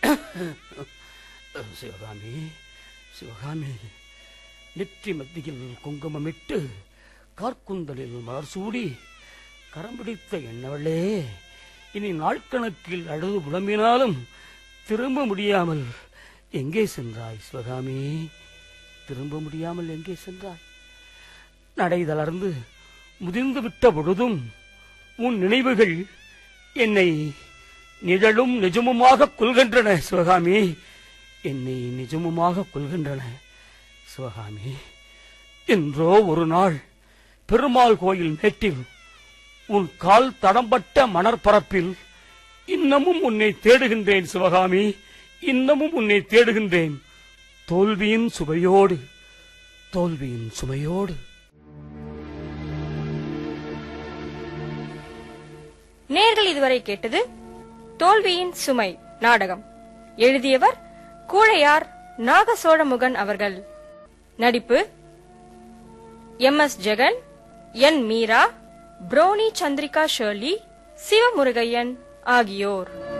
சிவகாமி சிவகாமி நெற்றி மத்தியில் குங்குமமிட்டு கார்க்குந்தலில் மலர் சூடி கரம் பிடித்த என்னவளே இனி நாட்கணக்கில் அழுது புலம்பினாலும் திரும்ப முடியாமல் எங்கே சென்றாய் சிவகாமி திரும்ப முடியாமல் எங்கே சென்றாய் நடை தளர்ந்து முதிர்ந்து விட்ட பொழுதும் உன் நினைவுகள் என்னை நிழலும் நிஜமுமாக கொள்கின்றன சிவகாமி என்னை நிஜமுமாக கொள்கின்றன சிவகாமி என்றோ ஒரு நாள் பெருமாள் கோயில் மேட்டில் உன் கால் தடம்பட்ட மணற்பரப்பில் இன்னமும் உன்னை தேடுகின்றேன் சிவகாமி இன்னமும் உன்னை தேடுகின்றேன் தோல்வியின் சுவையோடு தோல்வியின் சுமையோடு நேர்கள் இதுவரை கேட்டது தோல்வியின் சுமை நாடகம் எழுதியவர் கூழையார் நாகசோழமுகன் அவர்கள் நடிப்பு M S Jegan N Meera புரோனி சந்திரிகா ஷர்லி சிவமுருகையன் ஆகியோர்